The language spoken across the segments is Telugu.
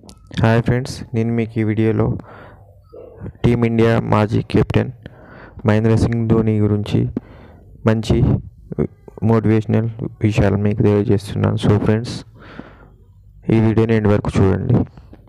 హాయ్ ఫ్రెండ్స్ నేను మీకు ఈ వీడియోలో టీమిండియా మాజీ కెప్టెన్ మహేంద్ర సింగ్ ధోని గురించి మంచి మోటివేషనల్ విషయాలు మీకు తెలియజేస్తున్నాను సో ఫ్రెండ్స్ ఈ వీడియోని ఎండ్ వరకు చూడండి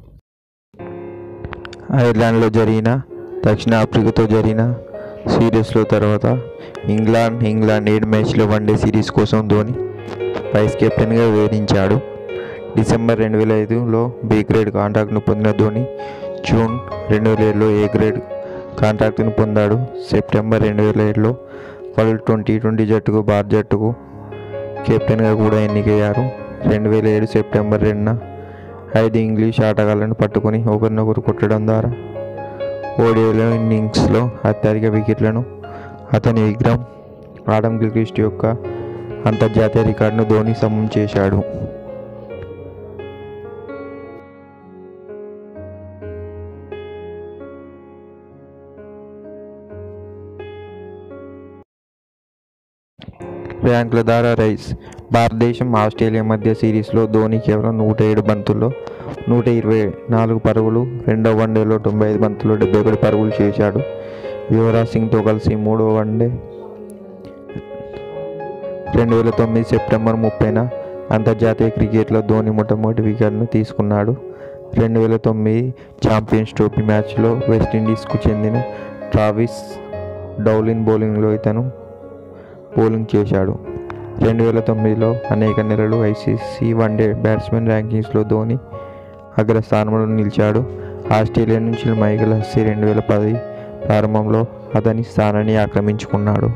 ఐర్లాండ్లో జరిగిన దక్షిణాఫ్రికాతో జరిగిన సిరీస్లో తర్వాత ఇంగ్లాండ్ ఇంగ్లాండ్ ఏడు మ్యాచ్ల వన్డే సిరీస్ కోసం ధోని వైస్ కెప్టెన్గా వివరించాడు డిసెంబర్ రెండు వేల ఐదులో బి గ్రేడ్ కాంట్రాక్ట్ను పొందిన ధోని జూన్ రెండు వేల ఏడులో ఏ గ్రేడ్ కాంట్రాక్ట్ను పొందాడు సెప్టెంబర్ రెండు వేల ఏడులో వరల్డ్ ట్వంటీ ట్వంటీ జట్టుకు భారత జట్టుకు కెప్టెన్గా కూడా ఎన్నికయ్యారు రెండు వేల ఏడు సెప్టెంబర్ రెండున ఐదు ఇంగ్లీష్ ఆటగాళ్లను పట్టుకొని ఒకరినొకరు కొట్టడం ద్వారా ఓడియోలో ఇన్నింగ్స్లో అత్యధిక వికెట్లను అతని విగ్రహం ఆడమ్ గిల్క్రిస్ట్ యొక్క అంతర్జాతీయ రికార్డును ధోని సమం చేశాడు ర్యాంకుల ద్వారా రైస్ భారతదేశం ఆస్ట్రేలియా మధ్య సిరీస్లో ధోని కేవలం నూట ఏడు బంతుల్లో నూట ఇరవై నాలుగు పరుగులు రెండవ వన్డేలో తొంభై ఐదు బంతుల్లో డెబ్బై ఒకటి పరుగులు చేశాడు యువరాజ్ సింగ్తో కలిసి మూడవ వన్డే రెండు వేల తొమ్మిది సెప్టెంబర్ ముప్పైన అంతర్జాతీయ క్రికెట్లో ధోని మొట్టమొదటి వికెట్ను తీసుకున్నాడు రెండు వేల తొమ్మిది ఛాంపియన్స్ ట్రోఫీ మ్యాచ్లో వెస్టిండీస్కు చెందిన ట్రావిస్ డౌలిన్ బౌలింగ్లో ఇతను బౌలింగ్ చేశాడు రెండు వేల తొమ్మిదిలో అనేక నెలలు ఐసీసీ వన్డే బ్యాట్స్మెన్ ర్యాంకింగ్స్లో ధోని అగ్రస్థానంలో నిలిచాడు ఆస్ట్రేలియా నుంచి మైకెల్ హస్సీ రెండు వేల పది ప్రారంభంలో అతని స్థానాన్ని ఆక్రమించుకున్నాడు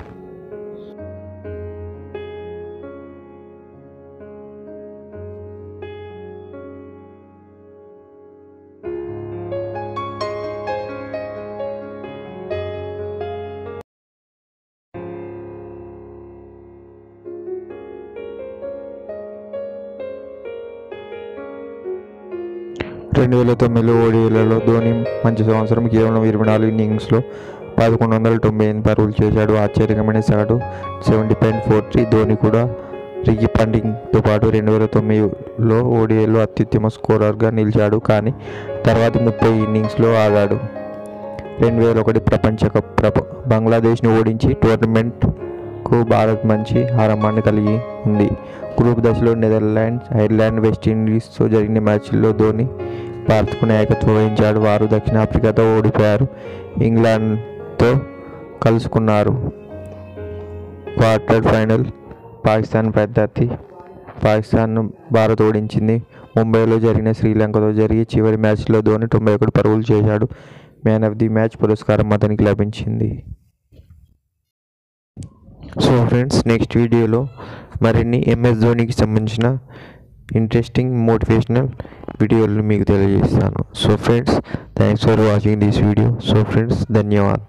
రెండు వేల తొమ్మిదిలో ఓడిఐలలో ధోని మంచి సంవత్సరం కేవలం ఇరవై నాలుగు ఇన్నింగ్స్లో పదకొండు వందల తొంభై ఎనిమిది పరుగులు చేశాడు ఆశ్చర్యకరమైన సగటు seventy point four three Dhoni కూడా రికీ పండింగ్తో పాటు రెండు వేల తొమ్మిదిలో ఓడిఐలో అత్యుత్తమ స్కోరర్గా నిలిచాడు కానీ తర్వాత ముప్పై ఇన్నింగ్స్లో ఆడాడు రెండు వేల ఒకటి ప్రపంచ కప్ ప్రప బంగ్లాదేశ్ను ఓడించి టోర్నమెంట్కు భారత్ మంచి ఆరంభాన్ని కలిగి ఉంది గ్రూప్ దశలో నెదర్లాండ్స్ ఐర్లాండ్ వెస్టిండీస్తో జరిగిన మ్యాచ్ల్లో ధోని భారత్కు నాయకత్వం వహించాడు వారు దక్షిణాఫ్రికాతో ఓడిపోయారు ఇంగ్లాండ్తో కలుసుకున్నారు క్వార్టర్ ఫైనల్ పాకిస్తాన్ ప్రత్యర్థి పాకిస్తాన్ను భారత్ ఓడించింది ముంబైలో జరిగిన శ్రీలంకతో జరిగి చివరి మ్యాచ్లో ధోని తొంభై ఒకటి పరుగులు చేశాడు మ్యాన్ ఆఫ్ ది మ్యాచ్ పురస్కారం అతనికి లభించింది సో ఫ్రెండ్స్ నెక్స్ట్ వీడియోలో మరిన్ని ఎంఎస్ ధోనికి సంబంధించిన ఇంట్రెస్టింగ్ మోటివేషనల్ వీడియోలు మీకు తెలియజేస్తాను so friends thanks for watching this video so friends ధన్యవాద్